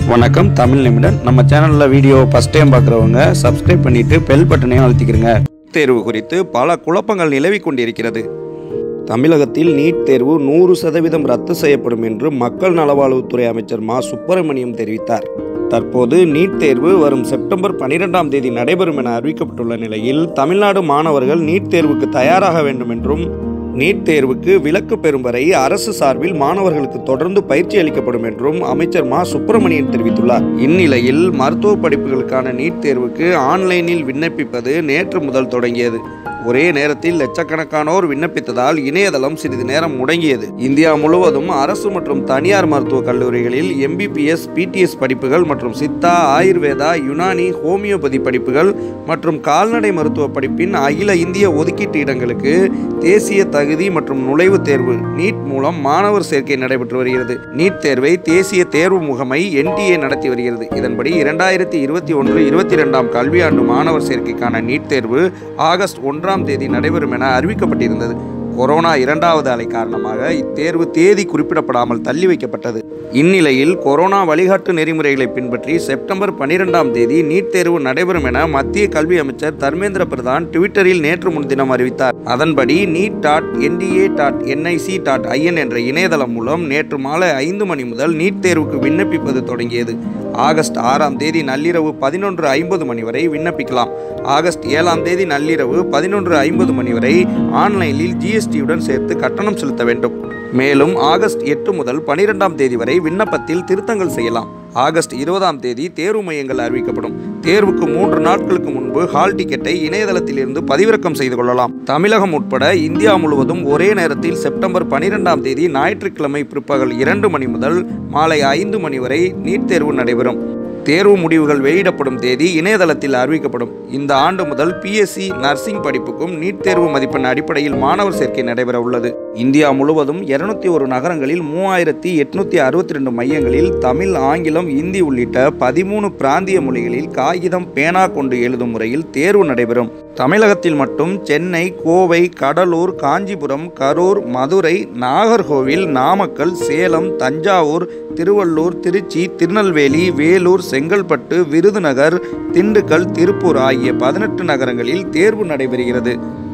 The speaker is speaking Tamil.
வணக்கம் தமிழ் நிமிடம் நம்ம சேனலில் வீடியோ ஃபஸ்ட் டைம் பார்க்குறவங்க சப்ஸ்கிரைப் பண்ணிட்டு பெல் பட்டனையும் அழுத்திக்கிறங்க தேர்வு குறித்து பல குழப்பங்கள் நிலவிக் கொண்டிருக்கிறது தமிழகத்தில் நீட் தேர்வு நூறு சதவீதம் ரத்து செய்யப்படும் என்று மக்கள் நலவாழ்வுத்துறை அமைச்சர் மா சுப்பிரமணியம் தெரிவித்தார் தற்போது நீட் தேர்வு வரும் செப்டம்பர் பனிரெண்டாம் தேதி நடைபெறும் என அறிவிக்கப்பட்டுள்ள நிலையில் தமிழ்நாடு மாணவர்கள் நீட் தேர்வுக்கு தயாராக வேண்டும் என்றும் நீட் தேர்வுக்கு விலக்கு பெறும் வரை அரசு சார்பில் மாணவர்களுக்கு தொடர்ந்து பயிற்சி அளிக்கப்படும் என்றும் அமைச்சர் மா சுப்பிரமணியன் தெரிவித்துள்ளார் இந்நிலையில் மருத்துவ படிப்புகளுக்கான நீட் தேர்வுக்கு ஆன்லைனில் விண்ணப்பிப்பது நேற்று முதல் தொடங்கியது ஒரே நேரத்தில் லட்சக்கணக்கானோர் விண்ணப்பித்ததால் இணையதளம் சிறிது நேரம் முடங்கியது இந்தியா முழுவதும் அரசு மற்றும் தனியார் மருத்துவக் கல்லூரிகளில் எம்பிபிஎஸ் பிடிஎஸ் படிப்புகள் மற்றும் சித்தா ஆயுர்வேதா யுனானி ஹோமியோபதி படிப்புகள் மற்றும் கால்நடை மருத்துவ படிப்பின் அகில இந்திய ஒதுக்கீட்டு இடங்களுக்கு தேசிய தகுதி மற்றும் நுழைவுத் தேர்வு நீட் மூலம் மாணவர் சேர்க்கை நடைபெற்று வருகிறது நீட் தேர்வை தேசிய தேர்வு முகமை என்டிஏ நடத்தி வருகிறது இதன்படி இரண்டாயிரத்தி இருபத்தி ஒன்று இருபத்தி இரண்டாம் கல்வியாண்டு மாணவர் சேர்க்கைக்கான நீட் தேர்வு ஆகஸ்ட் ஒன்றாம் தேதி நடைபெறும் என அறிவிக்கப்பட்டிருந்தது கொரோனா இரண்டாவது அலை காரணமாக இத்தேர்வு தேதி குறிப்பிடப்படாமல் தள்ளி வைக்கப்பட்டது இந்நிலையில் கொரோனா வழிகாட்டு நெறிமுறைகளை பின்பற்றி செப்டம்பர் பனிரெண்டாம் தேதி நீட் தேர்வு நடைபெறும் என மத்திய கல்வி அமைச்சர் தர்மேந்திர பிரதான் ட்விட்டரில் நேற்று முன்தினம் அறிவித்தார் அதன்படி NEET dot NTA dot NIC dot IN என்ற இணையதளம் மூலம் நேற்று மாலை ஐந்து மணி முதல் நீட் தேர்வுக்கு விண்ணப்பிப்பது தொடங்கியது ஆகஸ்ட் ஆறாம் தேதி நள்ளிரவு பதினொன்று ஐம்பது மணி வரை விண்ணப்பிக்கலாம் ஆகஸ்ட் ஏழாம் தேதி நள்ளிரவு பதினொன்று ஐம்பது மணி வரை ஆன்லைனில் ஜிஎஸ்டியுடன் சேர்த்து கட்டணம் செலுத்த வேண்டும் மேலும் ஆகஸ்ட் எட்டு முதல் பனிரெண்டாம் தேதி வரை விண்ணப்பத்தில் திருத்தங்கள் செய்யலாம் ஆகஸ்ட் இருபதாம் தேதி தேர்வு மையங்கள் அறிவிக்கப்படும் தேர்வுக்கு மூன்று நாட்களுக்கு முன்பு ஹால் டிக்கெட்டை இணையதளத்திலிருந்து பதிவிறக்கம் செய்து கொள்ளலாம் தமிழகம் உட்பட இந்தியா முழுவதும் ஒரே நேரத்தில் செப்டம்பர் பனிரெண்டாம் தேதி ஞாயிற்றுக்கிழமை பிற்பகல் இரண்டு மணி முதல் மாலை ஐந்து மணி வரை நீட் தேர்வு நடைபெறும் தேர்வு முடிவுகள் வெளியிடப்படும் தேதி இணையதளத்தில் அறிவிக்கப்படும் இந்த ஆண்டு முதல் பிஎஸ்சி நர்சிங் படிப்புக்கும் நீட் தேர்வு மதிப்பெண் அடிப்படையில் மாணவர் சேர்க்கை நடைபெற உள்ளது இந்தியா முழுவதும் இருநூத்தி ஒரு நகரங்களில் மூவாயிரத்தி எட்நூத்தி அறுபத்தி ரெண்டு மையங்களில் தமிழ் ஆங்கிலம் இந்தி உள்ளிட்ட பதிமூணு பிராந்திய மொழிகளில் காகிதம் பேனா கொண்டு எழுதும் முறையில் தேர்வு நடைபெறும் தமிழகத்தில் மட்டும் சென்னை கோவை கடலூர் காஞ்சிபுரம் கரூர் மதுரை நாகர்கோவில் நாமக்கல் சேலம் தஞ்சாவூர் திருவள்ளூர் திருச்சி திருநெல்வேலி வேலூர் செங்கல்பட்டு விருதுநகர் திண்டுக்கல் திருப்பூர் ஆகிய பதினெட்டு நகரங்களில் தேர்வு நடைபெறுகிறது